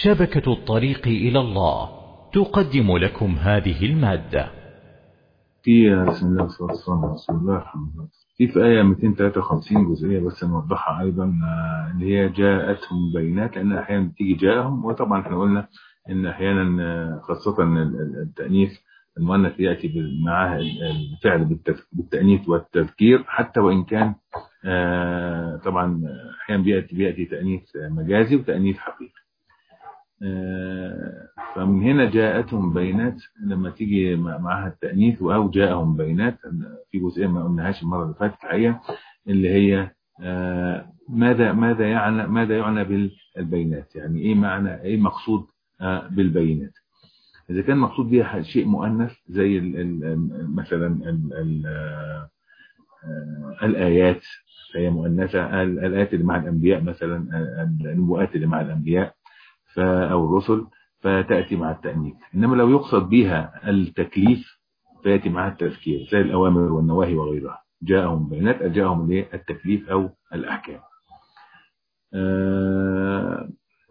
شبكة الطريق إلى الله تقدم لكم هذه المادة في بسم الله والصلاة والسلام على رسول الله الحمد لله في في آية 253 جزئية بس نوضحها أيضا آه، اللي هي جاءتهم بينات لأن أحيانا بتيجي جاءهم وطبعا احنا قلنا إن أحيانا آه، خاصة ال- ال- التأنيث المؤنث يأتي بال- معاه ال- الفعل بالتف- بالتأنيث والتذكير حتى وإن كان آه، طبعا أحيانا بيأتي بيأتي تأنيث مجازي وتأنيث حقيقي آه، فمن هنا جاءتهم بينات لما تيجي مع- معها التأنيث أو جاءهم بينات في جزئية ما قلناهاش المرة اللي فاتت الحقيقة اللي هي آه، ماذا ماذا يعني ماذا يعنى بالبينات يعني ايه معنى ايه مقصود آه، بالبينات اذا كان مقصود بها شيء مؤنث زي ال ال مثلا ال ال آه، الايات فهي مؤنثه ال- الايات اللي مع الانبياء مثلا ال- النبوءات اللي مع الانبياء ف- او الرسل فتاتي مع التانيث انما لو يقصد بها التكليف فياتي معها التذكير زي الاوامر والنواهي وغيرها جاءهم بينات جاءهم الايه؟ التكليف او الاحكام آه،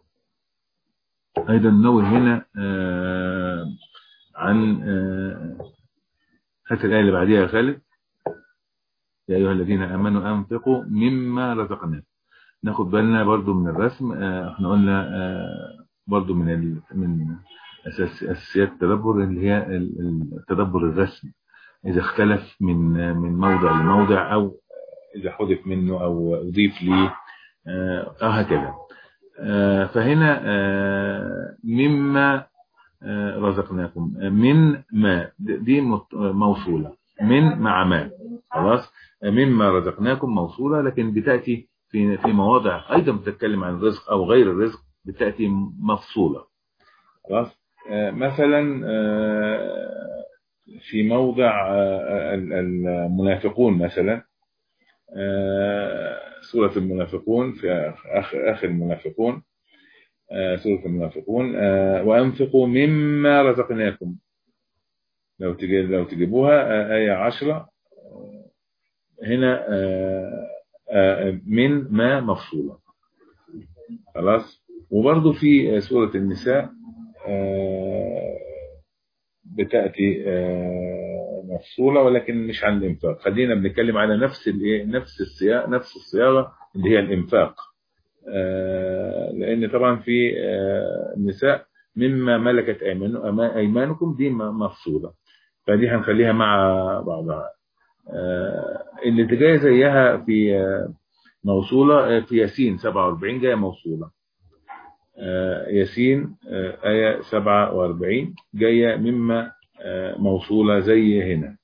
ايضا نوه هنا آه، عن آه، هات الايه اللي بعديها يا خالد يا ايها الذين امنوا انفقوا مما رزقناكم ناخد بالنا برضو من الرسم آه، احنا قلنا آه، برضو من ال... من أساس... اساسيات التدبر اللي هي ال- ال- التدبر الرسمي اذا اختلف من من موضع لموضع او اذا حذف منه او اضيف ليه آه، او هكذا آه، فهنا آه، مما آه، رزقناكم آه، من ما دي مت- موصولة من مع ما خلاص آه، مما رزقناكم موصولة لكن بتأتي في في مواضع أيضا بتتكلم عن الرزق أو غير الرزق بتأتي مفصولة خلاص آه، مثلا آه، في موضع آه، ال- المنافقون مثلا آه، سورة المنافقون في آخر آخر المنافقون آه، سورة المنافقون آه، وأنفقوا مما رزقناكم لو تجي لو تجيبوها آه، آية عشرة آه، هنا آه، آه، من ما مفصولة خلاص وبرضه في سورة النساء آه، بتأتي آه، مفصولة ولكن مش عن الإنفاق خلينا بنتكلم على نفس الإيه نفس الصياغة نفس الصياغة اللي هي الإنفاق آه، لأن طبعا في آه، النساء مما ملكت أيمان- أما- أيمانكم دي م- مفصولة فدي هنخليها مع بعضها آه، اللي جايه زيها في آه، موصولة آه، في ياسين 47 جاية موصولة آه، ياسين آه، آية 47 جاية مما آه، موصولة زي هنا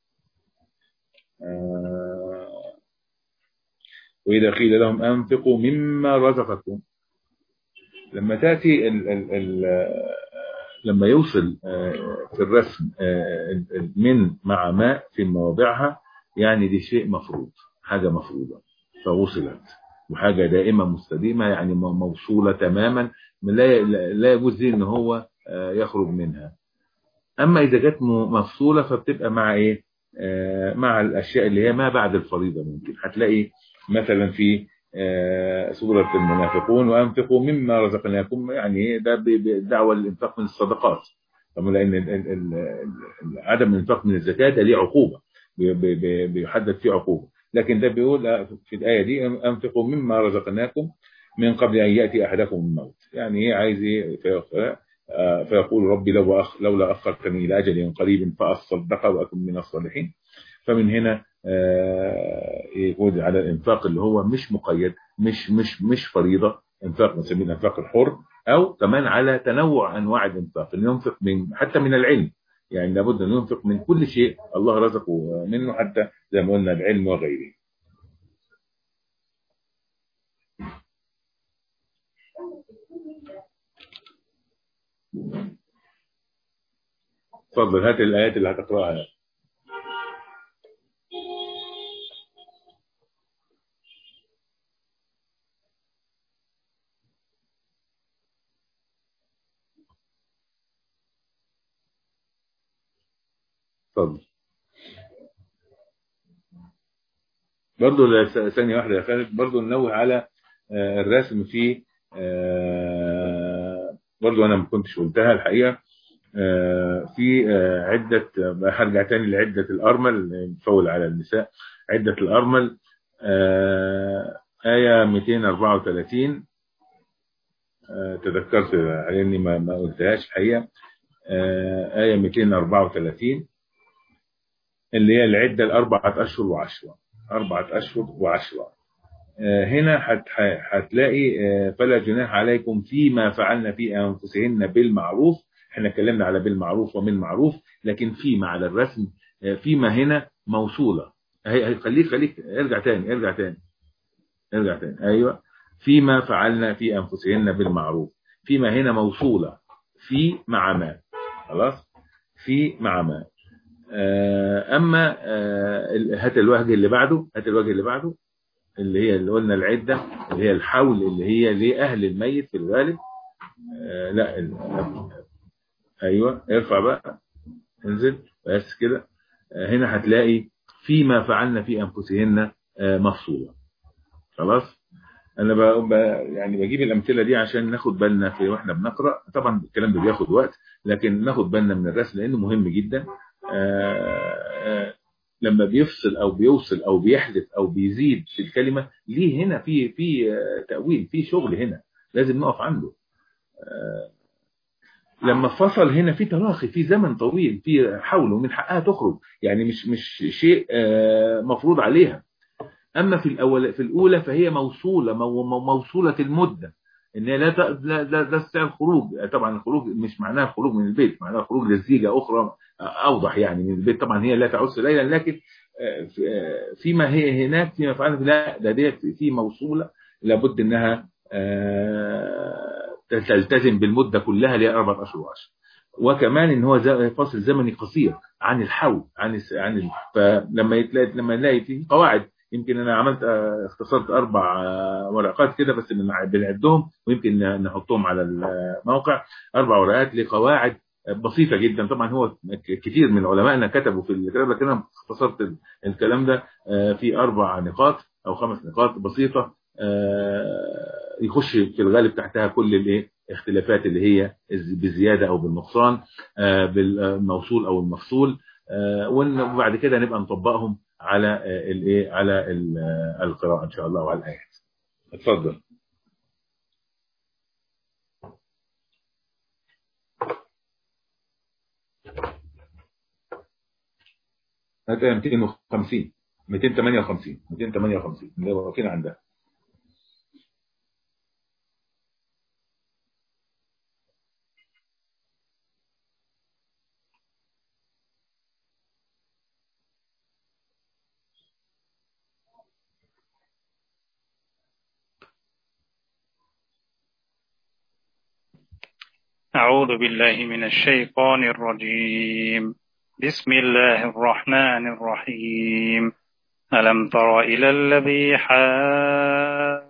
آه، وإذا قيل لهم أنفقوا مما رزقكم لما تأتي ال ال ال لما يوصل آه، في الرسم آه، ال- ال- من مع ما في مواضعها يعني دي شيء مفروض حاجة مفروضة فوصلت وحاجة دائمة مستديمة يعني م- موصولة تماما لا لا يجوز ليه ان هو آه، يخرج منها اما اذا جت م- مفصولة فبتبقى مع ايه آه، مع الاشياء اللي هي ما بعد الفريضة ممكن هتلاقي مثلا في آه، سورة المنافقون وأنفقوا مما رزقناكم يعني ده ب- بدعوة الإنفاق من الصدقات طبعا لأن ال- ال- ال- ال- عدم الإنفاق من الزكاة ده ليه عقوبة بي- بي- بي- بيحدد فيه عقوبة لكن ده بيقول آه، في الآية دي أنفقوا مما رزقناكم من قبل أن يأتي أحدكم الموت يعني إيه عايز إيه في- آه، فيقول ربي لو أخ لولا أخرتني إلى أجل قريب فأصدق وأكن من الصالحين فمن هنا آه، يقول على الانفاق اللي هو مش مقيد مش مش مش فريضه انفاق نسميه الانفاق الحر او كمان على تنوع انواع الانفاق انه ينفق من حتى من العلم يعني لابد ان ينفق من كل شيء الله رزقه منه حتى زي ما قلنا العلم وغيره اتفضل هات الايات اللي هتقراها اتفضل برضه لا- ثانية واحدة يا خالد برضه ننوه على آه، الرسم في آه، برضو انا ما كنتش قلتها الحقيقه في عده هرجع تاني لعده الارمل نفول على النساء عده الارمل ايه 234 تذكرت لاني ما ما قلتهاش الحقيقه ايه 234 اللي هي العده الاربعه اشهر وعشره اربعه اشهر وعشره هنا هتلاقي فلا جناح عليكم فيما فعلنا في انفسهن بالمعروف احنا اتكلمنا على بالمعروف ومن معروف لكن فيما على الرسم فيما هنا موصوله خليك خليك ارجع تاني ارجع تاني ارجع تاني ايوه فيما فعلنا في انفسهن بالمعروف فيما هنا موصوله في مع ما خلاص في مع ما اما هات الوجه اللي بعده هات الوجه اللي بعده اللي هي اللي قلنا العدة اللي هي الحول اللي هي لأهل الميت في الغالب آه لا أيوة ارفع بقى انزل بس كده آه هنا هتلاقي فيما فعلنا في أنفسهن آه مفصولة خلاص أنا ب... يعني بجيب الأمثلة دي عشان ناخد بالنا في وإحنا بنقرأ طبعا الكلام ده بياخد وقت لكن ناخد بالنا من الرسم لأنه مهم جدا لما بيفصل او بيوصل او بيحذف او بيزيد في الكلمه ليه هنا في في تاويل في شغل هنا لازم نقف عنده لما فصل هنا في تراخي في زمن طويل في حول ومن حقها تخرج يعني مش مش شيء مفروض عليها اما في الاول في الاولى فهي موصوله موصوله المده ان هي لا لا لا تستطيع الخروج طبعا الخروج مش معناها الخروج من البيت معناها الخروج للزيجه اخرى اوضح يعني من البيت طبعا هي لا تعس ليلا لكن فيما هي هناك فيما فعلنا لا ده ديت في موصوله لابد انها تلتزم بالمده كلها اللي هي اربع اشهر وعشر وكمان ان هو فاصل زمني قصير عن الحول عن عن ال... فلما يتلاقي لما نلاقي في قواعد يمكن انا عملت اختصرت اربع ورقات كده بس بنعدهم ويمكن نحطهم على الموقع اربع ورقات لقواعد بسيطه جدا طبعا هو كثير من علمائنا كتبوا في الكتاب لكن انا اختصرت الكلام ده في اربع نقاط او خمس نقاط بسيطه يخش في الغالب تحتها كل الايه اختلافات اللي هي بالزياده او بالنقصان بالموصول او المفصول وبعد كده نبقى نطبقهم على الايه على القراءه ان شاء الله وعلى الايات اتفضل هذا 250 258 258 اللي واقفين عندها أعوذ بالله من الشيطان الرجيم بسم الله الرحمن الرحيم ألم تر إلى الذي حاج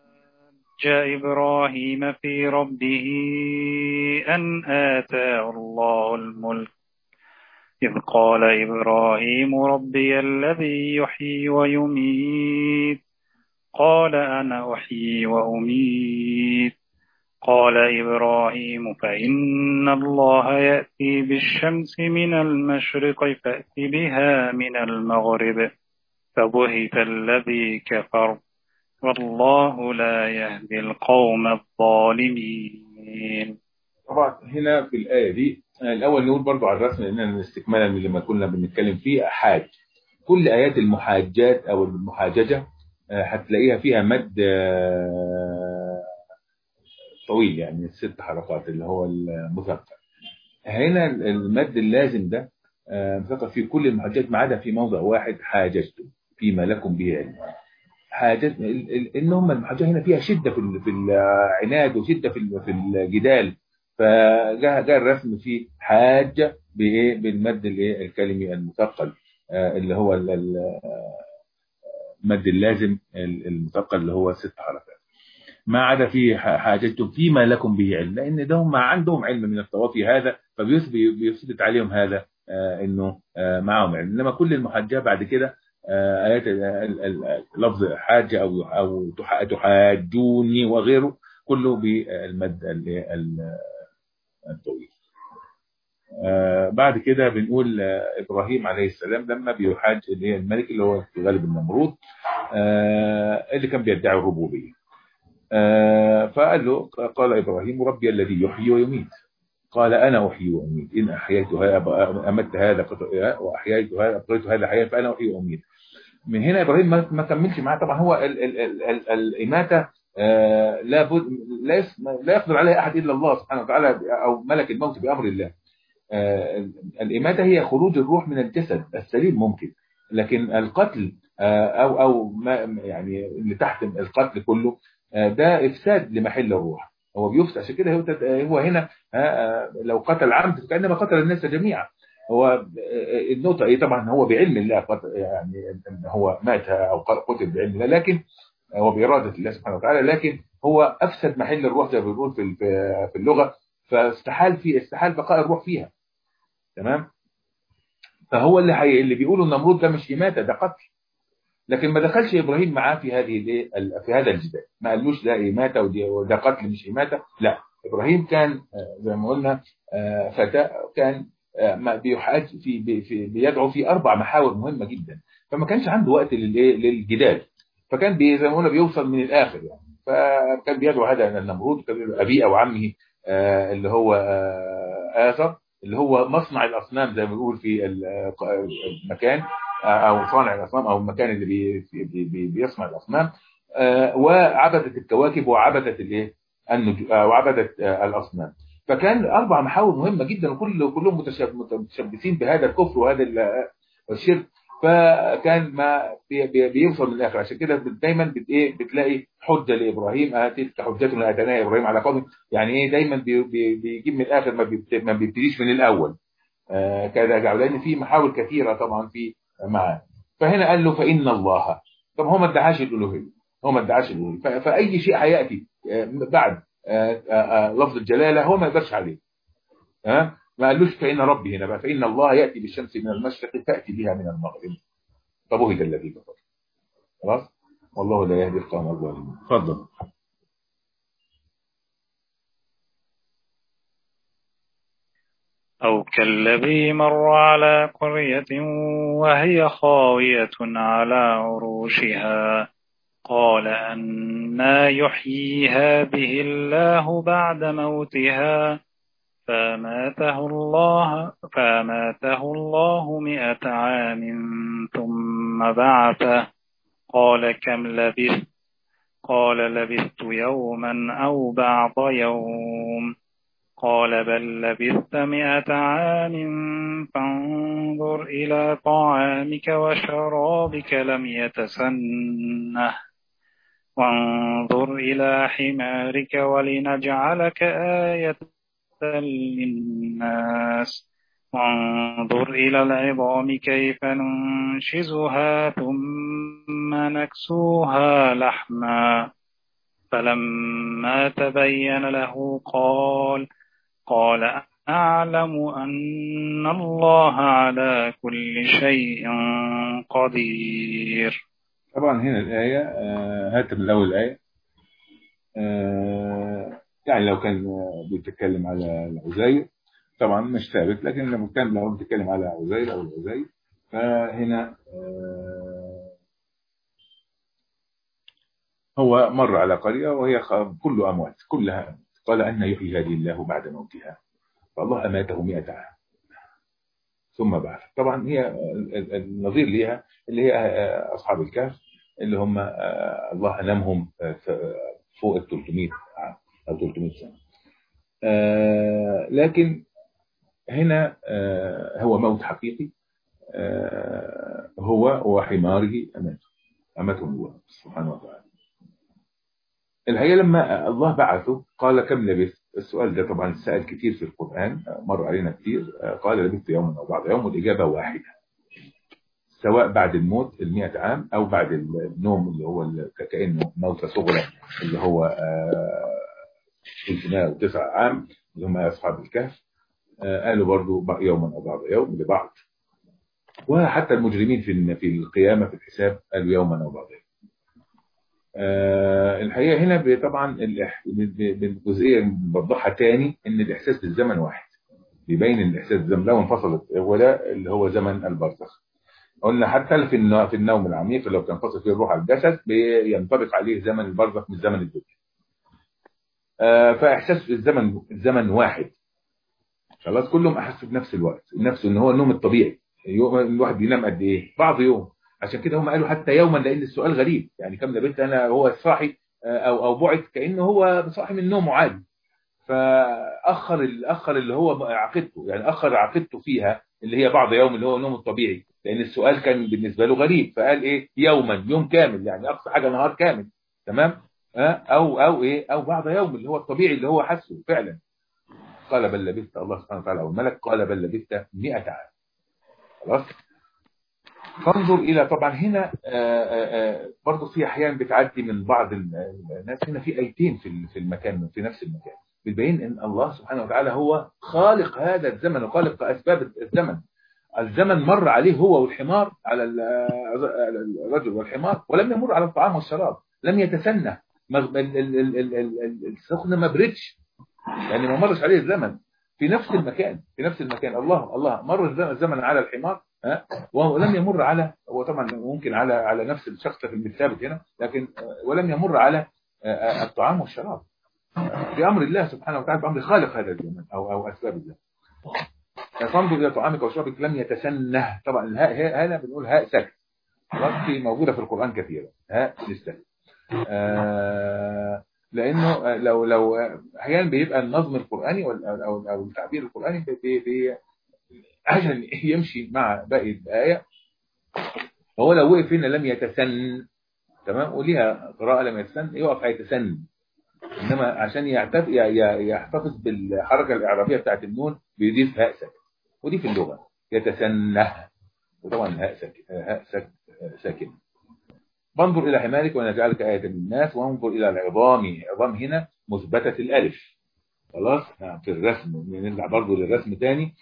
إبراهيم في ربه أن آتاه الله الملك إذ قال إبراهيم ربي الذي يحيي ويميت قال أنا أحيي وأميت قال إبراهيم فإن الله يأتي بالشمس من المشرق فأت بها من المغرب فبهت الذي كفر والله لا يهدي القوم الظالمين طبعا هنا في الآية دي الأول نقول برضو على الرسم لأننا استكمالا من لما كنا بنتكلم فيه حاج كل آيات المحاجات أو المحاججة هتلاقيها فيها مد طويل يعني ست حركات اللي هو المثقل هنا المد اللازم ده مثقل في كل المحاجات ما عدا في موضع واحد حاججته فيما لكم به علم حاجات ان هم المحاجات هنا فيها شده في في العناد وشده في في الجدال فجاء جاء الرسم في حاجه بايه بالمد الايه الكلمي المثقل اللي هو المد اللازم المثقل اللي هو ست حركات ما عدا في حاجتهم فيما لكم به علم لان ده هم عندهم علم من الطوافي هذا فبيثبت عليهم هذا آه انه آه معهم علم انما كل المحاجاه بعد كده آه ايات لفظ حاجه او او تحاجوني وغيره كله بالمد الطويل آه بعد كده بنقول آه ابراهيم عليه السلام لما بيحاج اللي هي الملك اللي هو في غالب النمرود آه اللي كان بيدعي الربوبيه آه فقال له قال ابراهيم ربي الذي يحيي ويميت قال انا احيي واميت ان احييتها امت هذا واحييتها ابقيت هذا حياه فانا احيي واميت من هنا ابراهيم ما كملش معاه طبعا هو ال ال ال ال الاماته آه لا بد لا لا يقدر عليها احد الا الله سبحانه وتعالى او ملك الموت بامر الله آه الاماته هي خروج الروح من الجسد السليم ممكن لكن القتل آه او او ما يعني اللي تحت القتل كله ده افساد لمحل الروح هو بيفسد عشان كده هو هو هنا لو قتل عمد فكانما قتل الناس جميعا هو النقطة ايه طبعا هو بعلم الله قتل يعني ان هو مات او قتل بعلم الله لكن هو بإرادة الله سبحانه وتعالى لكن هو أفسد محل الروح زي ما بنقول في في اللغة فاستحال في استحال بقاء الروح فيها تمام فهو اللي حي... اللي بيقولوا النمرود ده مش إماتة ده قتل لكن ما دخلش إبراهيم معاه في هذه في هذا الجدال ما قالوش ده إماتة وده قتل مش إماتة لا إبراهيم كان زي ما قلنا فتاة كان بيحاج في, في بيدعو في أربع محاور مهمة جدا فما كانش عنده وقت للجدال فكان بي زي ما قلنا بيوصل من الاخر يعني فكان بيدعو هذا النمرود كان ابيه او عمه آه اللي هو آه اثر اللي هو مصنع الاصنام زي ما بيقول في المكان آه او صانع الاصنام او المكان اللي بي بي بي بيصنع الاصنام وعبدت الكواكب وعبدت الايه وعبدت الاصنام فكان اربع محاور مهمه جدا وكل كلهم متشبثين بهذا الكفر وهذا الشرك فكان ما بي بي بيوصل للاخر عشان كده دايما بت ايه بتلاقي حجه لابراهيم تلك حجتنا اتانا ابراهيم على قومه يعني ايه دايما بي بي بيجيب من الاخر ما, ما بيبتديش من الاول آه كذا لان في محاور كثيره طبعا في معاه فهنا قال له فان الله طب هو ما ادعاش الالوهيه هو ما ادعاش الالوهيه فاي شيء هياتي آه بعد آه لفظ الجلاله هو ما يقدرش عليه ها ما قالوش فإن ربي هنا بقى فإن الله يأتي بالشمس من المشرق تأتي بها من المغرب فبهت الذي كفر خلاص والله لا يهدي القوم الظالمين اتفضل أو كالذي مر على قرية وهي خاوية على عروشها قال أنا يحيي هذه الله بعد موتها فماته الله فماته الله مئة عام ثم بعثه قال كم لبثت قال لبثت يوما أو بعض يوم قال بل لبثت مئة عام فانظر إلى طعامك وشرابك لم يتسنه وانظر إلى حمارك ولنجعلك آية للناس وانظر إلى العظام كيف ننشزها ثم نكسوها لحما فلما تبين له قال قال أعلم أن الله على كل شيء قدير طبعا هنا الآية هات من الأول الآية يعني لو كان بيتكلم على العزير طبعا مش ثابت لكن لما كان لو بيتكلم على عزير او العزير فهنا هو مر على قرية وهي كل أموات كلها أموات قال أن يحيي هذه الله بعد موتها فالله أماته مئة عام ثم بعث طبعا هي النظير ليها اللي هي أصحاب الكهف اللي هم الله أنامهم فوق ال 300 عام أو 300 سنة آه لكن هنا آه هو موت حقيقي آه هو وحماره أماته أماته الله سبحانه وتعالى الحقيقة لما الله بعثه قال كم لبثت السؤال ده طبعا سأل كتير في القرآن مر علينا كتير قال لبثت يوما أو بعض يوم والإجابة واحدة سواء بعد الموت المئة عام أو بعد النوم اللي هو كأنه موتة صغرى اللي هو 309 عام اللي هم أصحاب الكهف قالوا برضو يوما أو بعض يوم لبعض وحتى المجرمين في في القيامة في الحساب قالوا يوما أو بعض يوم آه الحقيقة هنا ب- طبعا الإح- ب- ب- بالجزئية اللي بوضحها تاني إن الإحساس بالزمن واحد بيبين إن الإحساس بالزمن لو انفصلت هو ده اللي هو زمن البرزخ قلنا حتى في النوم, في النوم العميق لو بتنفصل فيه الروح عن الجسد بينطبق عليه زمن البرزخ مش زمن الدنيا آه فإحساس بالزمن الزمن واحد خلاص كلهم أحسوا بنفس الوقت نفسه إن هو النوم الطبيعي يوم الواحد بينام قد إيه بعض يوم عشان كده هم قالوا حتى يوما لان السؤال غريب يعني كم نبت انا هو صاحي آه، او او بعد كانه هو صاحي من نومه عادي فاخر الاخر اللي هو عقيدته يعني اخر عقيدته فيها اللي هي بعض يوم اللي هو النوم الطبيعي لان السؤال كان بالنسبه له غريب فقال ايه يوما يوم كامل يعني اقصى حاجه نهار كامل تمام آه، او او ايه او بعض يوم اللي هو الطبيعي اللي هو حسه فعلا قال بل لبثت الله سبحانه وتعالى او الملك قال بل لبثت 100 عام خلاص فانظر الى طبعا هنا آه، آه، آه، برضه في احيان بتعدي من بعض ال- الناس هنا في ايتين في ال- في المكان في نفس المكان بتبين ان الله سبحانه وتعالى هو خالق هذا الزمن وخالق اسباب الزمن الزمن مر عليه هو والحمار على ال- على الرجل والحمار ولم يمر على الطعام والشراب لم يتسنى ما- ال- ال- ال- ال- ال- السخن ما بردش يعني ما مرش عليه الزمن في نفس المكان في نفس المكان الله الله مر الزمن- الزمن على الحمار ها وهو لم يمر على هو طبعا ممكن على على نفس الشخص في الثابت هنا لكن آه، ولم يمر على آه، آه، الطعام والشراب آه، بأمر الله سبحانه وتعالى بأمر خالق هذا الزمن أو أو أسباب الزمن فانظر إلى طعامك وشرابك لم يتسنه طبعا الهاء هاء- هنا بنقول هاء سكت خلاص في موجودة في القرآن كثيرا هاء للسكت آه، لانه آه، لو لو آه، احيانا بيبقى النظم القراني وال- او او التعبير القراني بي بي بي عشان يمشي مع باقي الايه هو لو وقف هنا لم يتسن تمام وليها قراءه لم يتسن يقف هيتسن انما عشان يعتف- ي- ي- يحتفظ بالحركه الاعرابيه بتاعت النون بيضيف هاء ساكن ودي في اللغه يتسنه وطبعا هاء ساكن هاء ساك- ساكن فانظر إلى حمارك ونجعلك آية للناس وانظر إلى العظام عظام هنا مثبتة الألف خلاص نعم، في الرسم نرجع برضه للرسم تاني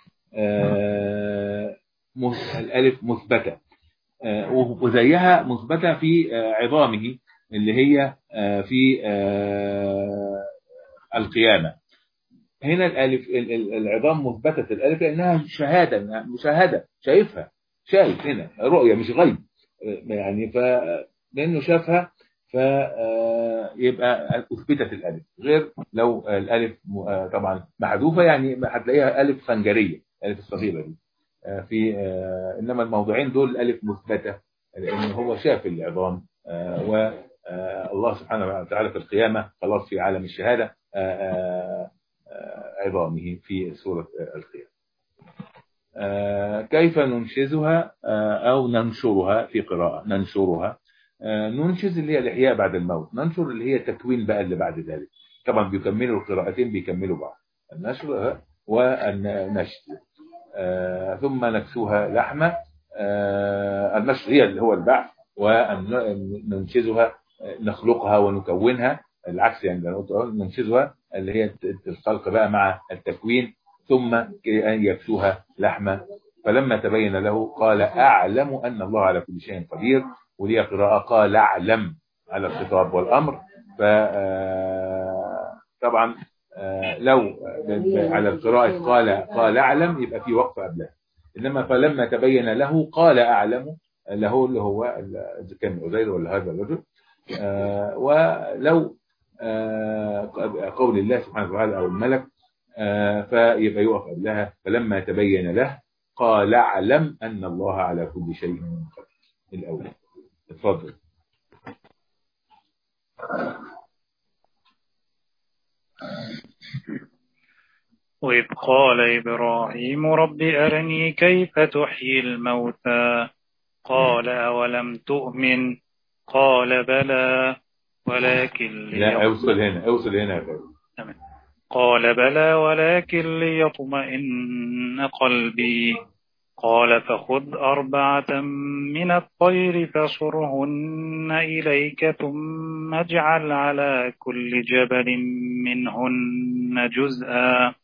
آه مس- الألف مثبتة آه وزيها مثبتة في آه عظامه اللي هي آه في آه القيامة هنا الألف ال- ال- العظام مثبتة الألف لأنها شهادة إنها مشاهدة شايفها شايف هنا رؤية مش غيب آه، يعني ف لانه شافها فيبقى اثبتت الالف غير لو الالف م- آه، طبعا محذوفه يعني هتلاقيها الف خنجريه الالف الصغيره دي آه، في آه، انما الموضوعين دول الالف مثبته لان هو شاف العظام والله سبحانه وتعالى في القيامه خلاص في عالم الشهاده آه، آه، آه، عظامه في سوره آه، القيامه آه، كيف ننشزها آه، أو ننشرها في قراءة ننشرها آه، ننشز اللي هي الإحياء بعد الموت ننشر اللي هي التكوين بقى اللي بعد ذلك طبعا بيكملوا القراءتين بيكملوا بعض النشر آه، والنشز آه، ثم نكسوها لحمة آه، النشر هي اللي هو البعث وننشزها آه، نخلقها ونكونها العكس يعني لو قلت ننشزها اللي هي الخلق بقى مع التكوين ثم أن يكسوها لحمة فلما تبين له قال أعلم أن الله على كل شيء قدير ولي قراءة قال أعلم على الخطاب والأمر ف آه، طبعا آه، لو على القراءة قال قال أعلم يبقى في وقف قبلها إنما فلما تبين له قال أعلم له اللي هو إذا كان عزير ولا هذا الرجل آه، ولو آه، قول الله سبحانه وتعالى أو الملك آه، فيبقى يقف قبلها فلما تبين له قال اعلم أن الله على كل شيء قدير الأول اتفضل وإذ قال إبراهيم رب أرني كيف تحيي الموتى قال أولم تؤمن قال بلى ولكن لا ليطمئن اوصل هنا اوصل هنا يا فندم قال بلى ولكن ليطمئن قلبي قال فخذ أربعة من الطير فصرهن إليك ثم اجعل على كل جبل منهن جزءا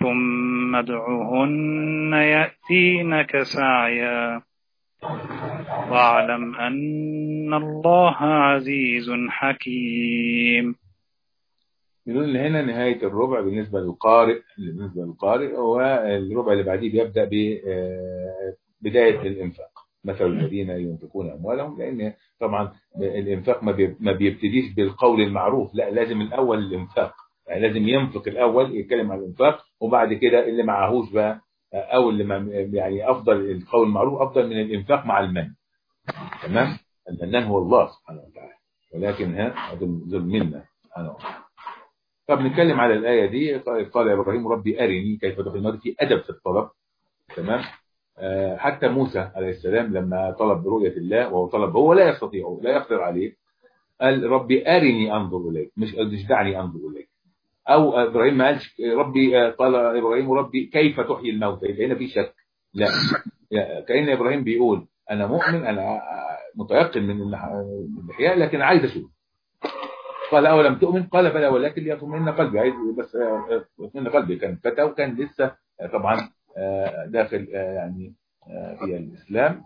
ثم ادعهن يأتينك سعيا واعلم أن الله عزيز حكيم يقول ان هنا نهاية الربع بالنسبة للقارئ بالنسبة للقارئ والربع اللي بعديه بيبدأ ببداية الإنفاق مثل الذين ينفقون أموالهم لأن طبعا الإنفاق ما بيبتديش بالقول المعروف لا لازم الأول الإنفاق يعني لازم ينفق الأول يتكلم عن الإنفاق وبعد كده اللي معهوش بقى أو اللي ما يعني أفضل القول المعروف أفضل من الإنفاق مع المن تمام المنان هو الله سبحانه وتعالى ولكن ها ذو المنة سبحانه وتعالى طب نتكلم على الآية دي قال يا إبراهيم ربي أرني كيف تحيي الموتى في أدب في الطلب تمام آه حتى موسى عليه السلام لما طلب برؤية الله وهو طلب هو لا يستطيع لا يقدر عليه قال ربي أرني أنظر إليك مش مش دعني أنظر إليك أو إبراهيم ما قالش ربي قال إبراهيم ربي كيف تحيي الموتى يبقى هنا في شك لا كأن إبراهيم بيقول أنا مؤمن أنا متيقن من الإحياء لكن عايز أشوف قال أولم تؤمن قال بلى ولكن ليطمئن قلبي عايز بس يطمئن قلبي كان فتى وكان لسه طبعا داخل يعني في الإسلام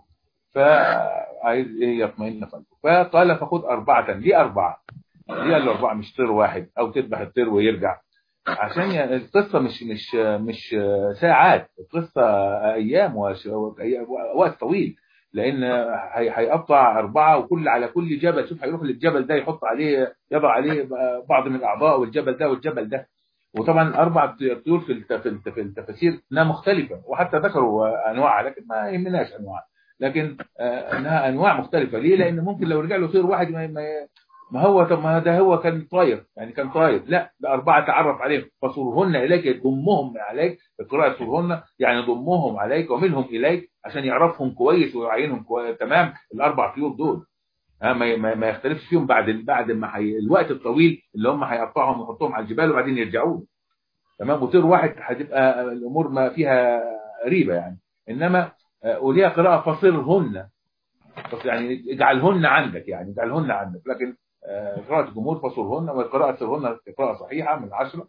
فعايز ايه يطمئن قلبه فقال فخذ أربعة ليه أربعة ليه الأربعة مش طير واحد أو تذبح الطير ويرجع عشان يعني القصة مش مش مش ساعات القصة أيام وقت طويل لأن هيقطع أربعة وكل على كل جبل شوف هيروح للجبل ده يحط عليه يضع عليه بعض من الأعضاء والجبل ده والجبل ده وطبعا أربع طيور في في التفاسير انها مختلفة وحتى ذكروا أنواع لكن ما يهمناش أنواع لكن انها انواع مختلفه ليه لان ممكن لو رجع له طير واحد ما, ما هو طب ما ده هو كان طاير يعني كان طاير لا ده اربعه تعرف عليهم فصورهن اليك ضمهم عليك قراءه صورهن يعني ضمهم عليك ومنهم اليك عشان يعرفهم كويس ويعينهم كويس تمام الاربع طيور دول ها ما ما, ما يختلفش فيهم بعد بعد ما حي... الوقت الطويل اللي هم هيقطعهم ويحطوهم على الجبال وبعدين يرجعوا تمام وطير واحد هتبقى الامور ما فيها ريبه يعني انما وليها قراءة فصرهن يعني اجعلهن عندك يعني اجعلهن عندك لكن قراءة الجمهور فصرهن وقراءة صرهن قراءة صحيحة من عشرة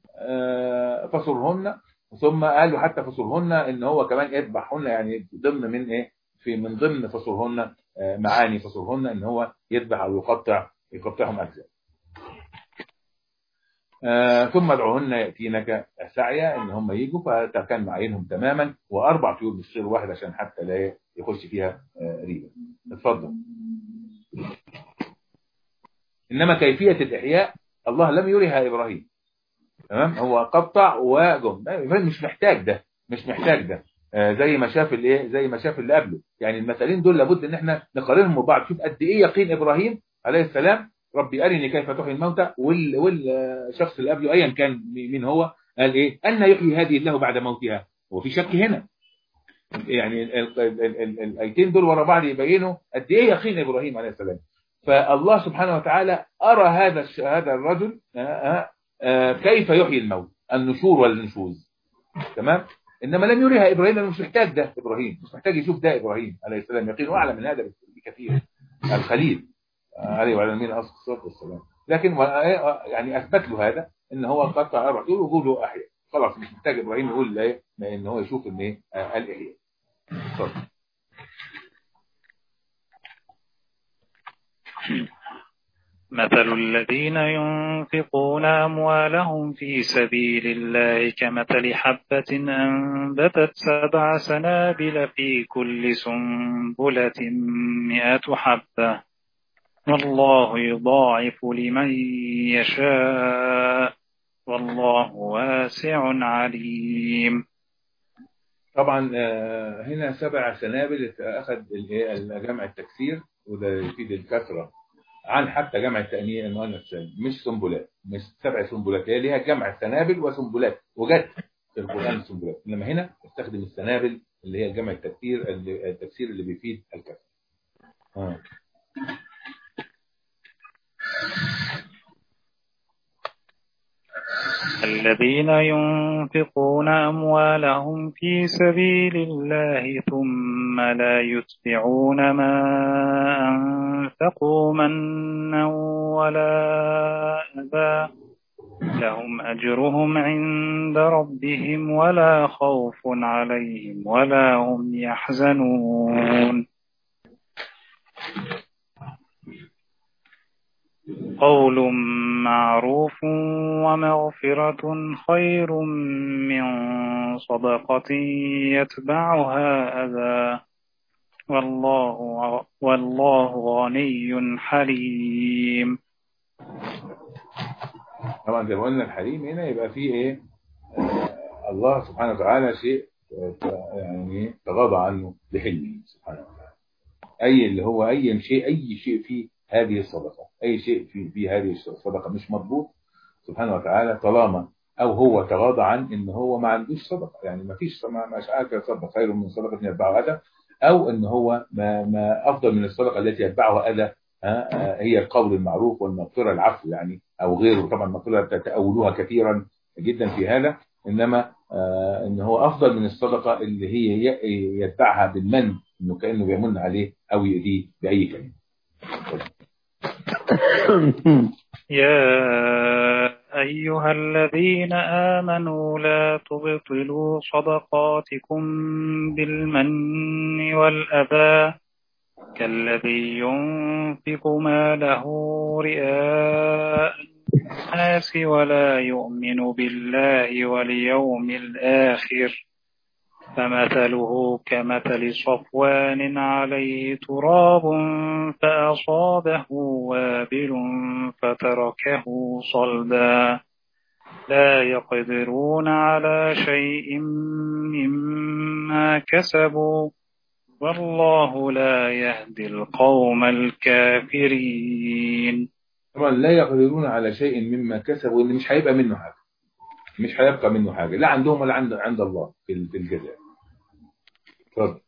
فصرهن ثم قالوا حتى فصرهن ان هو كمان يذبحهن يعني ضمن من ايه في من ضمن فصرهن معاني فصرهن ان هو يذبح او يقطع يقطعهم اجزاء آه ثم ادعوهن يأتينك سعيا ان هم يجوا فكان معينهم تماما واربع طيور مش غير واحد عشان حتى لا يخش فيها آه ريبه اتفضل انما كيفية الاحياء الله لم يريها ابراهيم تمام هو قطع وجم ابراهيم مش محتاج ده مش محتاج ده آه زي ما شاف الايه زي ما شاف اللي قبله يعني المثالين دول لابد ان احنا نقارنهم ببعض شوف قد ايه يقين ابراهيم عليه السلام ربي أرني كيف تحيي الموتى وال... والشخص اللي قبله أيا كان مين هو قال إيه أن يحيي هذه الله بعد موتها وفي شك هنا يعني الآيتين دول ورا بعض يبينوا قد إيه يقين إبراهيم عليه السلام فالله سبحانه وتعالى أرى هذا هذا الرجل كيف يحيي الموت النشور والنشوز تمام إنما لم يريها إبراهيم لأنه مش محتاج ده إبراهيم مش محتاج يشوف ده إبراهيم عليه السلام يقين أعلى من هذا بكثير الخليل عليه وعلى النبي عليه الصلاه والسلام لكن يعني اثبت له هذا ان هو قطع اربع طول وجوده احياء خلاص مش محتاج ابراهيم يقول ايه ان هو يشوف ان ايه الاحياء اتفضل مثل الذين ينفقون أموالهم في سبيل الله كمثل حبة أنبتت سبع سنابل في كل سنبلة مئة حبة والله يضاعف لمن يشاء والله واسع عليم طبعا هنا سبع سنابل أخذ جمع التكسير وده يفيد الكثرة عن حتى جمع التأنية المؤنث مش سنبلات مش سبع سنبلات هي ليها جمع سنابل وسنبلات وجت في القرآن السنبلات إنما هنا استخدم السنابل اللي هي جمع التكسير التكسير اللي بيفيد الكثرة آه. الذين ينفقون أموالهم في سبيل الله ثم لا يتبعون ما أنفقوا منا ولا أبا لهم أجرهم عند ربهم ولا خوف عليهم ولا هم يحزنون قول معروف ومغفرة خير من صدقة يتبعها أذى والله والله غني حليم طبعا زي ما قلنا الحليم هنا يبقى فيه ايه آه الله سبحانه وتعالى شيء آه، يعني تغاضى عنه بحلمه سبحانه وتعالى اي اللي هو اي شيء اي شيء في هذه الصدقه اي شيء في في هذه الصدقه مش مضبوط سبحانه وتعالى طالما او هو تغاضى عن ان هو ما عندوش صدقه يعني ما فيش ما مش عارف صدقه خير من صدقه يتبعها اذى او ان هو ما, ما افضل من الصدقه التي يتبعها اذى هي القول المعروف والمغفره العفو يعني او غيره طبعا المغفره تتاولوها كثيرا جدا في هذا انما آه ان هو افضل من الصدقه اللي هي يتبعها بالمن انه كانه بيمن عليه او يؤذيه باي كلمه يا أيها الذين آمنوا لا تبطلوا صدقاتكم بالمن والأذى كالذي ينفق ماله رئاء الناس ولا يؤمن بالله واليوم الآخر فمثله كمثل صفوان عليه تراب فأصابه وابل فتركه صلدا لا يقدرون على شيء مما كسبوا والله لا يهدي القوم الكافرين طبعا لا يقدرون على شيء مما كسبوا اللي مش هيبقى منه حاجه مش هيبقى منه حاجه لا عندهم ولا عند عند الله في الجزاء اتفضل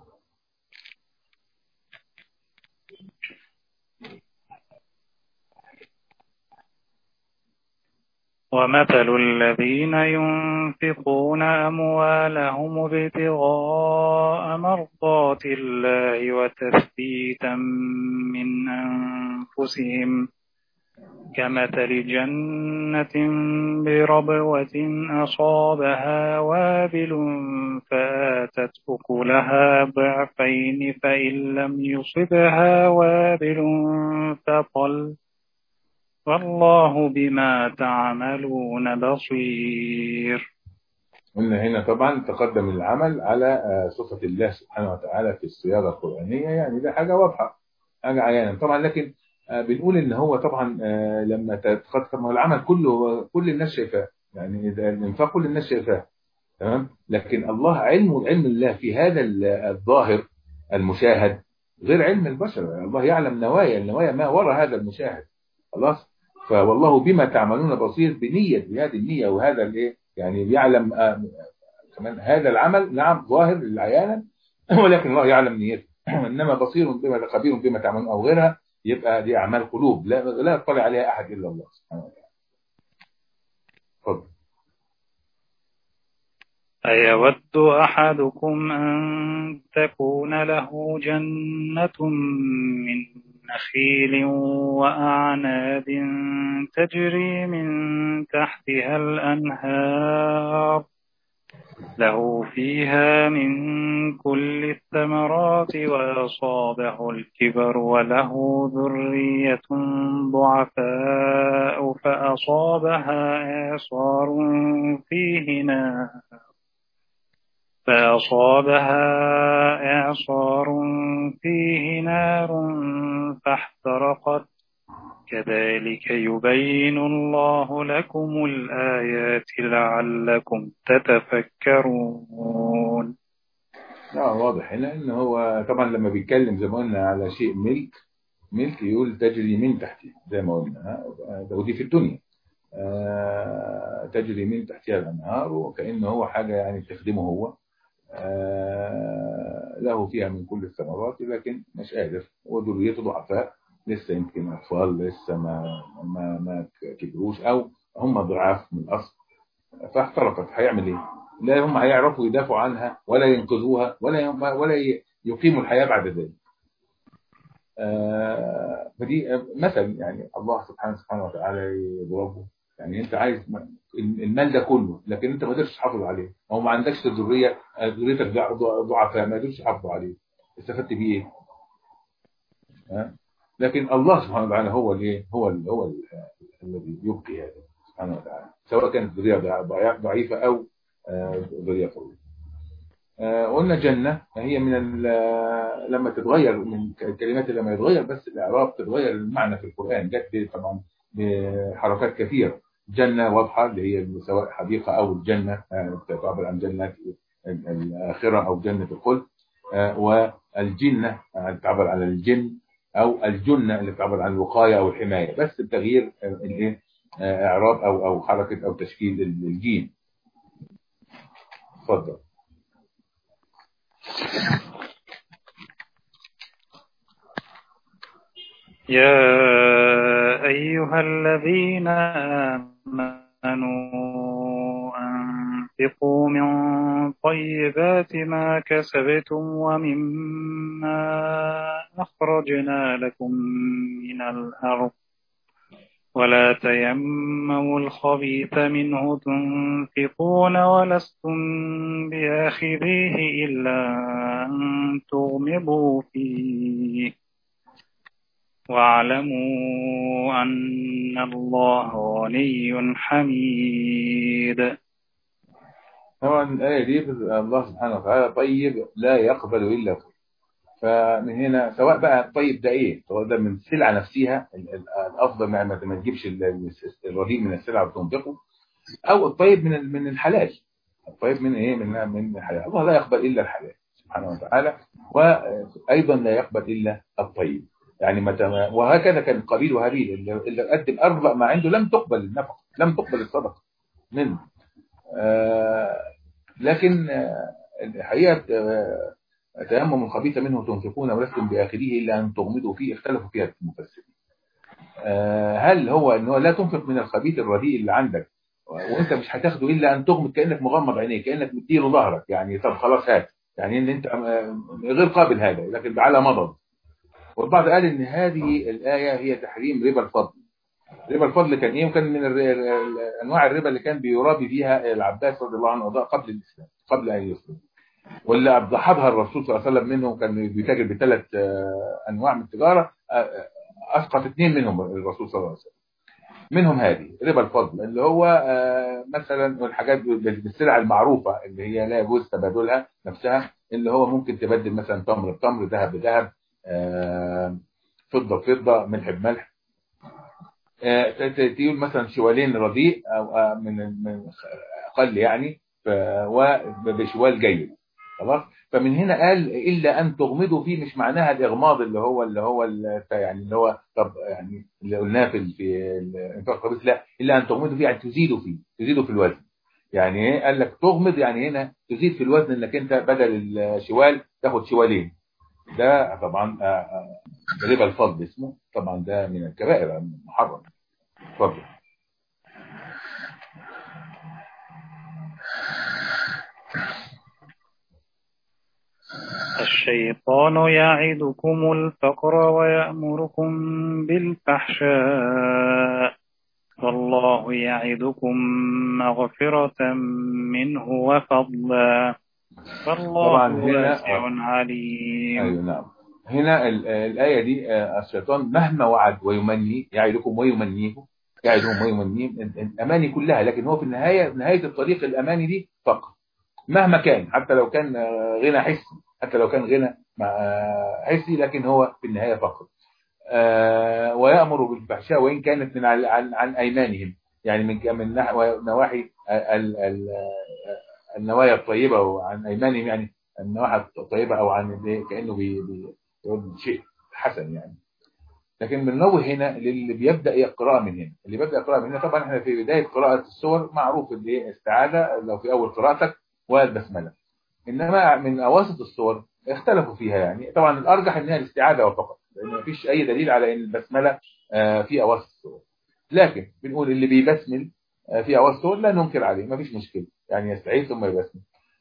ومثل الذين ينفقون أموالهم ابتغاء مرضات الله وتثبيتا من أنفسهم كمثل جنة بربوة أصابها وابل فآتت أكلها ضعفين فإن لم يصبها وابل فطل والله بما تعملون بصير قلنا هنا طبعا تقدم العمل على صفة الله سبحانه وتعالى في الصياغة القرآنية يعني ده حاجة واضحة حاجة عيانا طبعا لكن بنقول ان هو طبعا لما تقدم العمل كله كل الناس شايفاه يعني اذا الانفاق كل الناس شايفاه تمام لكن الله علم علم الله في هذا الظاهر المشاهد غير علم البشر الله يعلم نوايا النوايا ما وراء هذا المشاهد خلاص فوالله بما تعملون بصير بنية بهذه النية وهذا الايه يعني يعلم آه كمان هذا العمل نعم ظاهر للعيانا ولكن الله يعلم نيته انما بصير بما خبير بما تعملون او غيرها يبقى دي اعمال قلوب لا لا يطلع عليها احد الا الله سبحانه وتعالى اتفضل أيود أحدكم أن تكون له جنة من نخيل وأعناب تجري من تحتها الأنهار له فيها من كل الثمرات وأصابه الكبر وله ذرية ضعفاء فأصابها إعصار فيه نار فأصابها إعصار فيه نار فاحترقت كذلك يبين الله لكم الآيات لعلكم تتفكرون اه واضح هنا ان هو طبعا لما بيتكلم زي ما قلنا على شيء ملك ملك يقول تجري من تحته زي ما قلنا ده ودي في الدنيا آه تجري من تحتها الانهار وكانه هو حاجه يعني تخدمه هو آه له فيها من كل الثمرات لكن مش قادر وذريته ضعفاء لسه يمكن اطفال لسه ما ما ما كبروش او هم ضعاف من الاصل فاحترقت هيعمل ايه؟ لا هم هيعرفوا يدافعوا عنها ولا ينقذوها ولا ولا يقيموا الحياه بعد ذلك. آه فدي مثل يعني الله سبحانه سبحانه وتعالى يضربه يعني انت عايز المال ده كله لكن انت ما قدرتش تحافظ عليه او ما عندكش ذريه ذريتك ضعفاء ما قدرتش تحافظ عليه استفدت بيه ايه؟ ها؟ لكن الله سبحانه وتعالى هو الايه هو ال هو ال الذي يبقي هذا سبحانه وتعالى سواء كانت ذريه ضعيفه او ذريه قويه قلنا جنة هي من لما تتغير من الكلمات لما يتغير بس الإعراب تتغير المعنى في القرآن جت طبعا بحركات كثيرة جنة واضحة اللي هي سواء حديقة أو الجنة تعبر عن جنة الآخرة أو جنة الخلد والجنة تعبر عن الجن أو الجنة اللي تعبر عن الوقاية أو الحماية بس بتغيير الايه إعراب أو أو حركة أو تشكيل الجيم اتفضل يا أيها الذين آمنوا أنفقوا من طيبات ما كسبتم ومما أخرجنا لكم من الأرض ولا تيمموا الخبيث منه تنفقون ولستم بآخذيه إلا أن تغمضوا فيه واعلموا أن الله غني حميد طبعا الآية دي الله سبحانه وتعالى طيب لا يقبل إلا طيب فمن هنا سواء بقى الطيب ده ايه سواء ده من السلعه نفسها الافضل ما ما تجيبش الرديء من السلعه وتنفقه او الطيب من من الحلال الطيب من ايه من من الحلال الله لا يقبل الا الحلال سبحانه وتعالى وايضا لا يقبل الا الطيب يعني متى وهكذا كان قابيل وهابيل اللي قدم اربع ما عنده لم تقبل النفقه لم تقبل الصدقه منه آه لكن آه الحقيقه آه تيمم الخبيث منه تنفقون ولستم باخذيه الا ان تغمضوا فيه اختلفوا فيها المفسرين هل هو ان هو لا تنفق من الخبيث الرديء اللي عندك وانت مش هتاخده الا ان تغمض كانك مغمض عينيك كانك مديله ظهرك يعني طب خلاص هات يعني ان انت غير قابل هذا لكن على مضض والبعض قال ان هذه الايه هي تحريم ربا الفضل ربا الفضل كان ايه وكان من انواع الربا اللي كان بيرابي فيها العباس رضي الله عنه قبل الاسلام قبل ان يسلم واللي ضحبها الرسول صلى الله عليه وسلم منهم كان بيتاجر بثلاث انواع من التجاره اسقط اثنين منهم الرسول صلى الله عليه وسلم منهم هذه ربا الفضل اللي هو مثلا الحاجات بالسلع المعروفه اللي هي لا يجوز تبادلها نفسها اللي هو ممكن تبدل مثلا تمر بتمر ذهب بذهب فضه بفضه ملح بملح تقول مثلا شوالين رديء او من من اقل يعني وبشوال جيد خلاص فمن هنا قال الا ان تغمضوا فيه مش معناها الاغماض اللي هو اللي هو يعني اللي هو طب يعني اللي قلناه في في الانفاق الخبيث لا الا ان تغمضوا فيه يعني تزيدوا فيه تزيدوا في الوزن يعني ايه قال لك تغمض يعني هنا تزيد في الوزن انك انت بدل الشوال تاخد شوالين ده طبعا ربا الفضل اسمه طبعا ده من الكبائر المحرم اتفضل الشيطان يعدكم الفقر ويأمركم بالفحشاء والله يعدكم مغفرة منه وفضلا والله واسع عليم أيوة نعم هنا الآية دي الشيطان مهما وعد ويمني يعدكم ويمنيه يعدهم ويمنيهم الأماني كلها لكن هو في النهاية نهاية الطريق الأماني دي فقر مهما كان حتى لو كان غنى حسي حتى لو كان غنى حسي لكن هو في النهاية فقر ويأمر بالفحشاء وإن كانت من عن, عن أيمانهم يعني من من نواحي النوايا الطيبة وعن أيمانهم يعني النواحي الطيبة أو عن كأنه بيقول شيء حسن يعني لكن بننوه هنا للي بيبدا يقرا من هنا اللي بيبدا يقرا من هنا طبعا احنا في بدايه قراءه السور معروف اللي هي استعاذه لو في اول قراءتك والبسمله انما من اواسط السور اختلفوا فيها يعني طبعا الارجح انها الاستعاذه فقط لان مفيش اي دليل على ان البسمله في اواسط السور لكن بنقول اللي بيبسمل في اواسط السور لا ننكر عليه مفيش مشكله يعني يستعيذ ثم يبسمل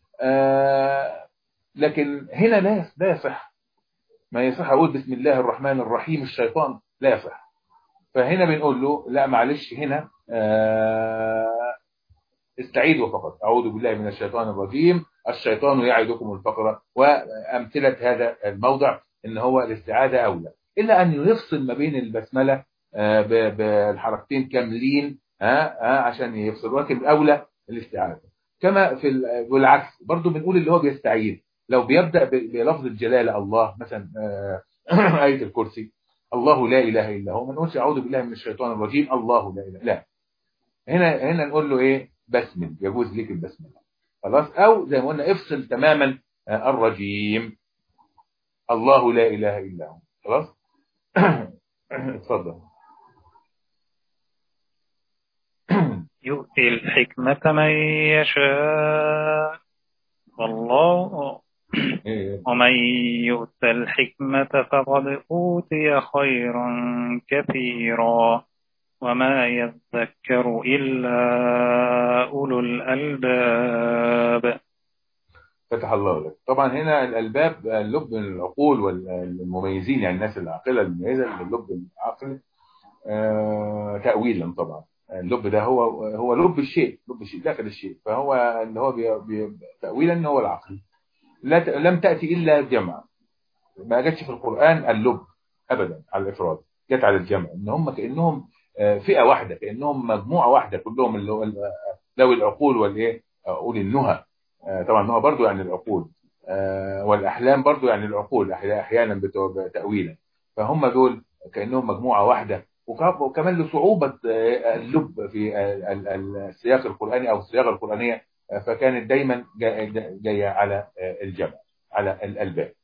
لكن هنا لا لا يصح ما يصح اقول بسم الله الرحمن الرحيم الشيطان لا يصح فهنا بنقول له لا معلش هنا استعيذوا فقط اعوذ بالله من الشيطان الرجيم الشيطان يعدكم الفقر وامثله هذا الموضع ان هو الاستعاذه اولى الا ان يفصل ما بين البسمله بالحركتين كاملين ها ها عشان يفصل ولكن الاولى الاستعاذه كما في والعكس برضو بنقول اللي هو بيستعيذ لو بيبدا بلفظ الجلاله الله مثلا ايه الكرسي الله لا اله الا هو ما نقولش اعوذ بالله من الشيطان الرجيم الله لا اله لا هنا هنا نقول له ايه بسمل يجوز ليك البسمله خلاص او زي ما قلنا افصل تماما الرجيم الله لا اله الا هو خلاص اتفضل يؤتي الحكمة من يشاء والله ومن يؤت الحكمة فقد أوتي خيرا كثيرا وما يذكر إلا أولو الألباب فتح الله لك طبعا هنا الألباب اللب العقول والمميزين يعني الناس العاقلة المميزة اللب العقل آه تأويلا طبعا اللب ده هو هو لب الشيء لب الشيء داخل الشيء فهو اللي هو بي بي تأويلا هو العقل لا لم تأتي إلا جمع ما جاتش في القرآن اللب أبدا على الإفراد جت على الجمع إن هم كأنهم فئة واحدة كأنهم مجموعة واحدة كلهم اللي هو ذوي العقول والإيه أقول النهى طبعا النهى برضو يعني العقول والأحلام برضو يعني العقول أحيانا تأويلا فهم دول كأنهم مجموعة واحدة وكمان لصعوبة اللب في السياق القرآني أو الصياغة القرآنية فكانت دايما جاية على الجمع على الألباب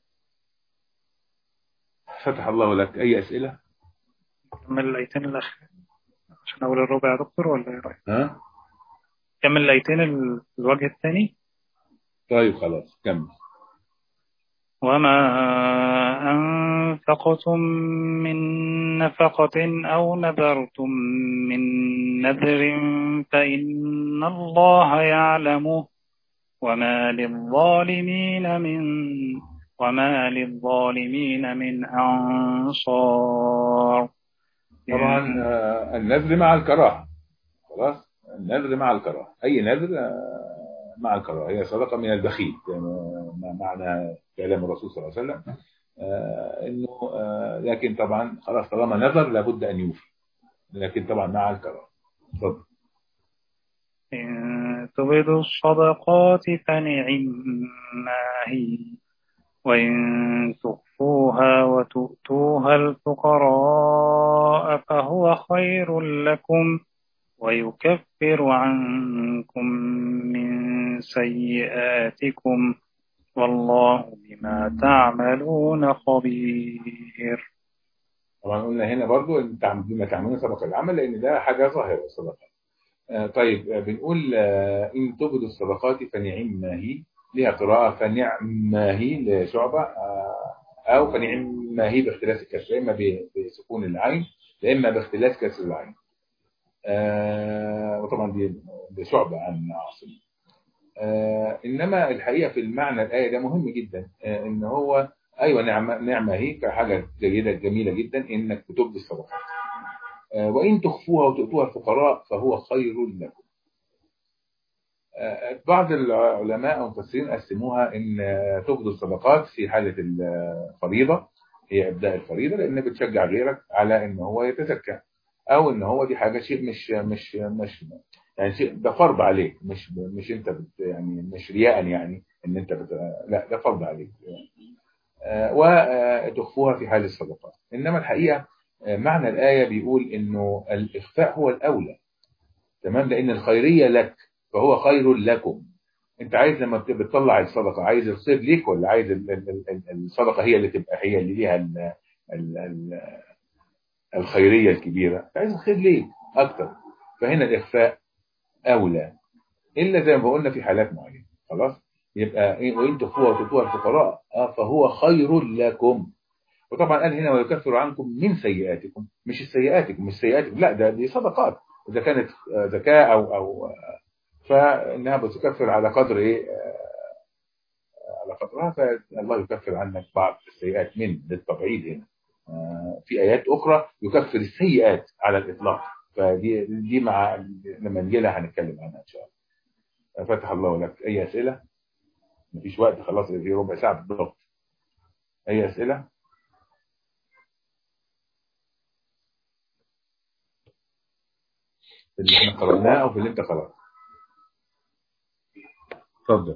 فتح الله لك أي أسئلة كمل الآيتين الأخير عشان أول الربع يا دكتور ولا إيه رأيك؟ ها؟ كمل الآيتين الوجه الثاني طيب خلاص كمل وما أنفقتم من نفقة أو نذرتم من نذر فإن الله يعلمه وما للظالمين من وما للظالمين من أنصار طبعا النذر مع الكراهة خلاص النذر مع الكراهة أي نذر مع الكراهة هي صدقة من البخيل معنى كلام الرسول صلى الله عليه وسلم آه انه آه لكن طبعا خلاص طالما نذر لابد ان يوفي لكن طبعا مع الكراهه اتفضل إن تبدوا الصدقات فنعم ما هي وإن تخفوها وتؤتوها الفقراء فهو خير لكم ويكفر عنكم من سيئاتكم والله بما تعملون خبير طبعا قلنا هنا برضو بما تعملون سبق العمل لان ده حاجه ظاهره الصدقات آه طيب آه بنقول آه ان تبدوا الصدقات فنعم ما هي ليها قراءه فنعم ما هي لشعبه او فنعم ما هي باختلاف الكسر اما بسكون العين اما باختلاف كسر العين وطبعا دي شعبه عن عاصم آه انما الحقيقه في المعنى الايه ده مهم جدا آه ان هو ايوه نعمه نعمه هي كحاجه جيده جميله جدا انك بتبدي الصدقات آه وان تخفوها وتؤتوها الفقراء فهو خير لكم بعض العلماء او المفسرين قسموها ان تبدو الصدقات في حاله الفريضه هي ابداء الفريضه لان بتشجع غيرك على ان هو يتزكى او ان هو دي حاجه شيء مش مش مش يعني شيء ده فرض عليك مش مش انت بت يعني مش رياء يعني ان انت بت لا ده فرض عليك آه وتخفوها في حال الصدقات انما الحقيقه آه معنى الايه بيقول انه الاخفاء هو الاولى تمام لان الخيريه لك فهو خير لكم انت عايز لما بتطلع الصدقه عايز الخير ليك ولا عايز الصدقه هي اللي تبقى هي اللي ليها ال ال ال الخيريه الكبيره عايز الخير ليك اكتر فهنا الاخفاء أولى إلا زي ما قلنا في حالات معينة خلاص يبقى إيه وإن تخفوها وتؤتوها الفقراء آه فهو خير لكم وطبعا قال هنا ويكفر عنكم من سيئاتكم مش سيئاتكم مش سيئاتكم لا ده دي صدقات إذا كانت زكاة أو أو فإنها بتكفر على قدر إيه على قدرها فالله يكفر عنك بعض السيئات من للتبعيد هنا في آيات أخرى يكفر السيئات على الإطلاق فدي دي مع لما نجي لها هنتكلم عنها ان شاء الله فتح الله لك اي اسئله مفيش وقت خلاص في ربع ساعه بالضبط اي اسئله في اللي احنا قرأناه أو في اللي أنت قرأته اتفضل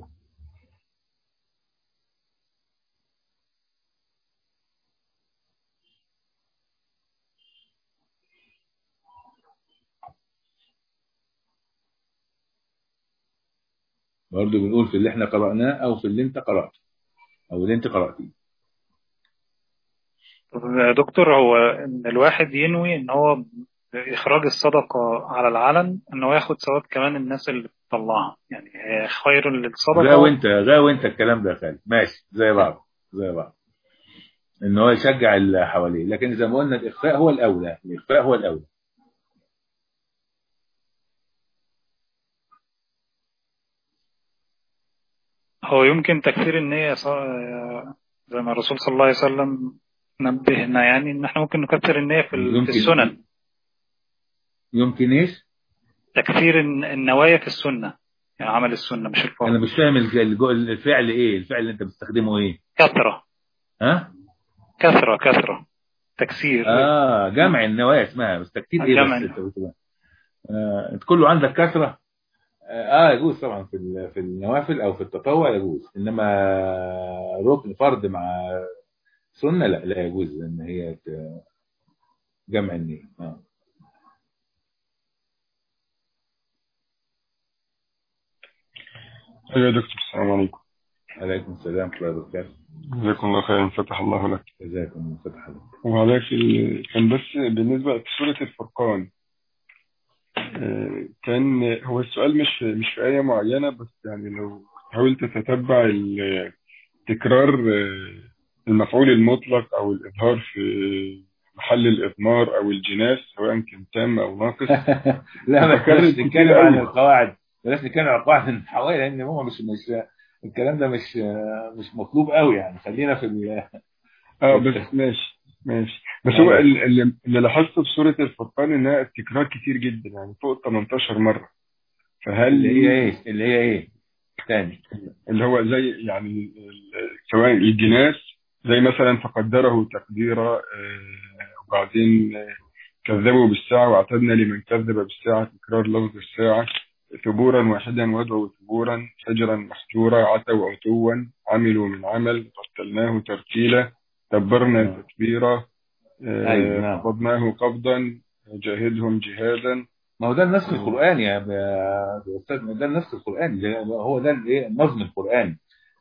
برضه بنقول في اللي احنا قرأناه أو في اللي أنت قرأته أو اللي أنت قرأتيه طب يا دكتور هو ان الواحد ينوي ان هو اخراج الصدقه على العلن ان هو ياخد ثواب كمان الناس اللي بتطلعها يعني هي خير للصدقه غاوي انت غاوي انت الكلام ده يا خالد ماشي زي بعض زي بعض ان هو يشجع اللي حواليه لكن زي ما قلنا الاخفاء هو الاولى الاخفاء هو الاولى هو يمكن تكثير النية ص- زي ما الرسول صلى الله عليه وسلم نبهنا يعني ان احنا ممكن نكثر النية في ال- يمكن- في السنن يمكن ايش تكثير الن- النوايا في السنة يعني عمل السنة مش انا الفرض مش فاهم الج- الج- الفعل ايه الفعل اللي انت بتستخدمه ايه كثرة ها كثرة كثرة تكسير اه جمع النوايا اسمها بس تكتير ايه جمع بس انت بتقول آه انت كله عندك كثره اه يجوز طبعا في ال- في النوافل او في التطوع يجوز انما ركن فرض مع سنه لا لا يجوز ان هي ت- جمع النية آه. أيوة يا دكتور السلام عليكم عليكم السلام ورحمه الله وبركاته جزاكم الله خيرا فتح الله لك جزاكم الله فتح الله وعليك ال- كان بس بالنسبة لسورة الفرقان آه، كان هو السؤال مش مش في آية معينة بس يعني لو حاولت تتبع ال- تكرار آه، المفعول المطلق أو الإظهار في محل الإضمار أو الجناس سواء كان تام أو ناقص لا ما فكرت كناش كتير نتكلم عن أوي. القواعد بلاش نتكلم عن القواعد الحوالي لان هو مش مش الكلام ده مش مش مطلوب قوي يعني خلينا في ال- اه بس ماشي ماشي بس هو ال- اللي, اللي لاحظته في سورة الفرقان انها التكرار كتير جدا يعني فوق 18 مرة فهل اللي هي ايه اللي هي ايه تاني اللي هو زي يعني ال- سواء الجناس زي مثلا فقدره تقديرا آه، وبعدين آه، كذبوا بالساعة واعتدنا لمن كذب بالساعة تكرار لفظ الساعة ثبورا واحدا وادعوا ثبورا حجرا محجورا عتوا عتوا عملوا من عمل قتلناه ترتيلا تبرنا نعم. تتبيرا آه، أيوة، نعم. قبضناه قبضا جاهدهم جهادا ما هو ده النسخ القرآني يا ب- يا أستاذ ما ده النسخ القرآني ده هو ده الايه النظم القرآني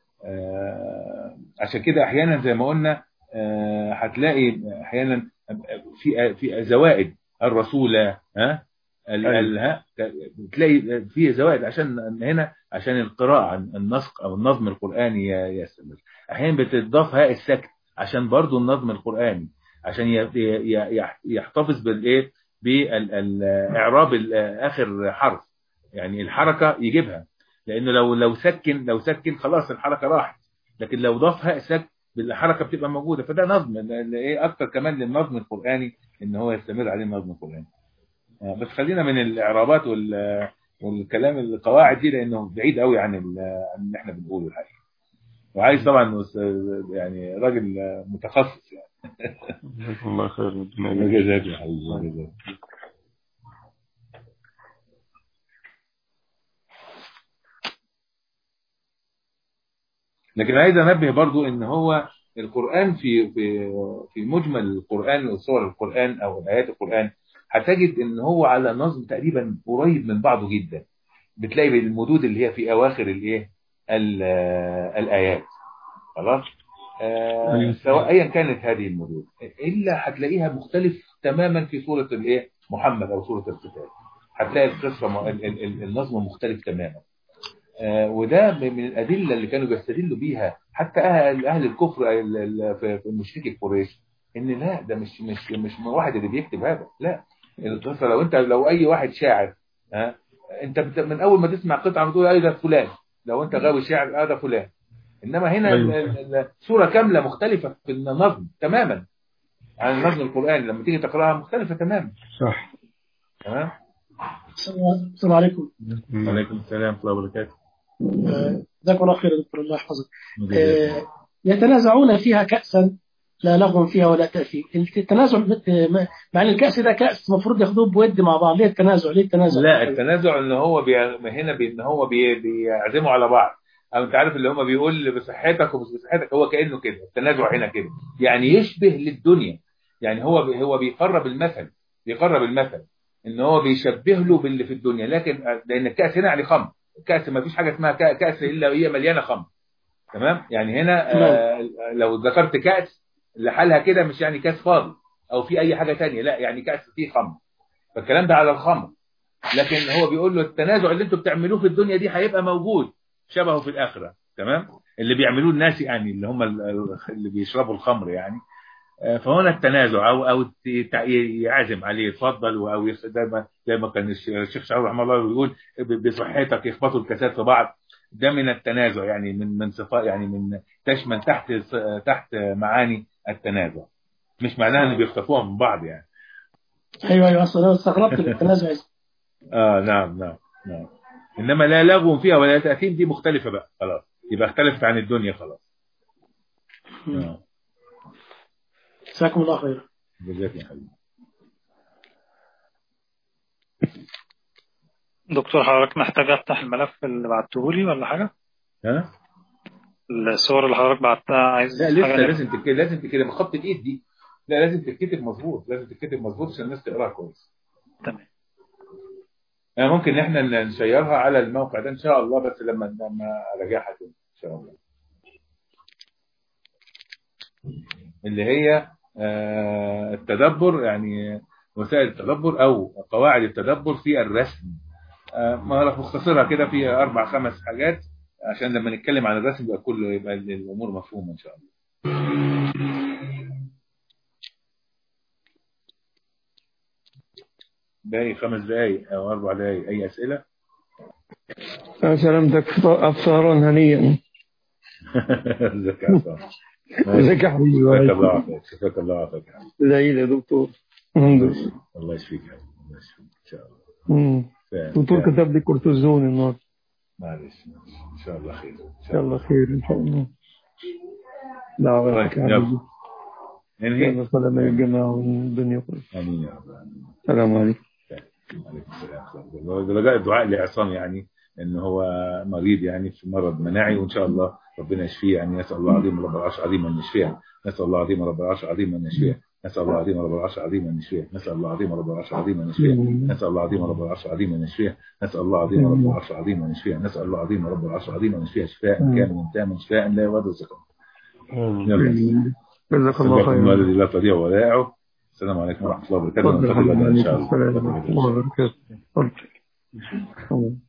آه، عشان كده أحيانا زي ما قلنا آه، هتلاقي أحيانا في في زوائد الرسول ها ال- أيوة. ال- ها تلاقي في زوائد عشان هنا عشان القراءة النسق أو النظم القرآني يا ياسر أحيانا بتضاف هاء السكت عشان برضو النظم القرآني عشان ي- ي- ي- يحتفظ بالايه بالاعراب اخر حرف يعني الحركه يجيبها لانه لو لو سكن لو سكن خلاص الحركه راحت لكن لو ضاف هاء سك الحركه بتبقى موجوده فده نظم ل- ايه اكتر كمان للنظم القراني ان هو يستمر عليه النظم القراني آه، بس خلينا من الاعرابات وال والكلام القواعد دي لانه بعيد قوي عن ال- عن اللي احنا بنقوله الحقيقه وعايز طبعا أستاذ- يعني راجل متخصص يعني جزاكم الله خير ربنا يبارك جزاك يا حبيبي جزاك لكن عايز انبه برضو ان هو القران في في في مجمل القران وصور القران او ايات القران هتجد ان هو على نظم تقريبا قريب من بعضه جدا بتلاقي المدود اللي هي في اواخر الايه ال- الايات خلاص آه أيوة. سواء ايا كانت هذه المدود الا هتلاقيها مختلف تماما في سوره الايه محمد او سوره القتال هتلاقي القصه م- ال- ال- ال- النظم مختلف تماما آه، وده من من الادله اللي كانوا بيستدلوا بيها حتى اهل اهل الكفر ال- ال- في في مشركي قريش ان لا ده مش مش مش واحد اللي بيكتب هذا لا القصه لو انت لو اي واحد شاعر ها انت بت- من اول ما تسمع قطعه بتقول ايه ده فلان لو انت غاوي شاعر اه ده فلان انما هنا ال- أيوة. ال- ال- سوره كامله مختلفه في النظم تماما عن النظم القراني لما تيجي تقراها مختلفه تماما صح تمام السلام السلام عليكم وعليكم السلام ورحمه الله وبركاته آه، جزاكم الله خير دكتور الله يحفظك آه، يتنازعون فيها كأسا لا لغو فيها ولا تأثيم التنازع م- مع ان الكأس ده كأس المفروض ياخدوه بود مع بعض ليه التنازع ليه التنازع لا التنازع ان هو بي... هنا بي... ان هو بي... بيعزموا على بعض او انت عارف اللي هم بيقول بصحتك ومش بصحتك هو كانه كده التنازع هنا كده يعني يشبه للدنيا يعني هو بي... هو بيقرب المثل بيقرب المثل ان هو بيشبه له باللي في الدنيا لكن لان الكاس هنا يعني خمر الكاس ما فيش حاجه اسمها كا- كاس الا وهي مليانه خمر تمام يعني هنا آه لو ذكرت كاس لحالها كده مش يعني كاس فاضي او في اي حاجه تانية لا يعني كاس فيه خمر فالكلام ده على الخمر لكن هو بيقول له التنازع اللي انتوا بتعملوه في الدنيا دي هيبقى موجود شبهه في الاخره تمام اللي بيعملوه الناس يعني اللي هم ال- ال- اللي بيشربوا الخمر يعني آه، فهنا التنازع او او ت- تع- يعزم عليه اتفضل او يخ- زي ما زي ما كان الش- الشيخ شعب رحمه الله بيقول ب- بصحتك يخبطوا الكاسات في بعض ده من التنازع يعني من من صفات يعني من تشمل تحت ص- تحت معاني التنازع مش معناها ان بيخطفوها من بعض يعني ايوه ايوه اصلا انا استغربت من التنازع اه نعم نعم نعم انما لا لغو فيها ولا تاثيم دي مختلفه بقى خلاص يبقى اختلفت عن الدنيا خلاص آه. جزاكم الله خيرا جزاك يا حبيبي دكتور حضرتك محتاج افتح الملف اللي بعته لي ولا حاجه ها الصور اللي حضرتك بعتها عايز لا لسه حاجه لازم تتكتب لازم تتكتب بخط الايد دي لا لازم تتكتب مظبوط لازم تتكتب مظبوط عشان الناس تقراها كويس تمام يعني ممكن ان احنا نشيرها على الموقع ده ان شاء الله بس لما لما اراجعها تاني ان شاء الله اللي هي آه، التدبر يعني وسائل التدبر او قواعد التدبر في الرسم آه، ما مختصرها كده في اربع خمس حاجات عشان لما نتكلم عن الرسم يبقى كله يبقى الامور مفهومه ان شاء الله باقي خمس دقايق او اربع دقايق اي اسئله سلامتك أفطارا هنيا ازيك يا عصام ازيك يا حبيبي شفاك الله عافاك شفاك الله عافاك يا حبيبي. زي يا دكتور الحمد لله الله يشفيك يا حبيبي الله يشفيك ان شاء الله مم. ف- دكتور ف- كتب لي كورتيزون النهارده معلش معلش. ان شاء الله خير ان شاء الله خير ان شاء الله دعواتك طيب، يا يلا. حبيبي ننهي يلا سلام يا جماعة والدنيا كلها امين يا رب العالمين السلام عليكم عليكم السلام ورحمة الله. رجاء الدعاء لعصام يعني ان هو مريض يعني في مرض مناعي وان شاء الله ربنا يشفيه يعني نسال الله العظيم رب العرش العظيم ان يشفيه نسال الله العظيم رب العرش العظيم ان يشفيه نسال الله العظيم رب العرش العظيم ان يشفيه نسال الله العظيم رب العرش العظيم ان يشفيه نسال الله العظيم رب العرش العظيم ان يشفيه نسال الله العظيم رب العرش العظيم ان يشفيه نسال الله العظيم رب العرش العظيم ان يشفيه شفاء كاملا تاما شفاء لا يغادر سقما يلا جزاك الله جزاكم الله خيرا الذي لا تضيع ودائعه السلام عليكم ورحمه الله وبركاته تفضل نلتقي غدا ان حبيبي شاء الله السلام نلتقي غدا إن شاء الله الله. وبركاته تفضل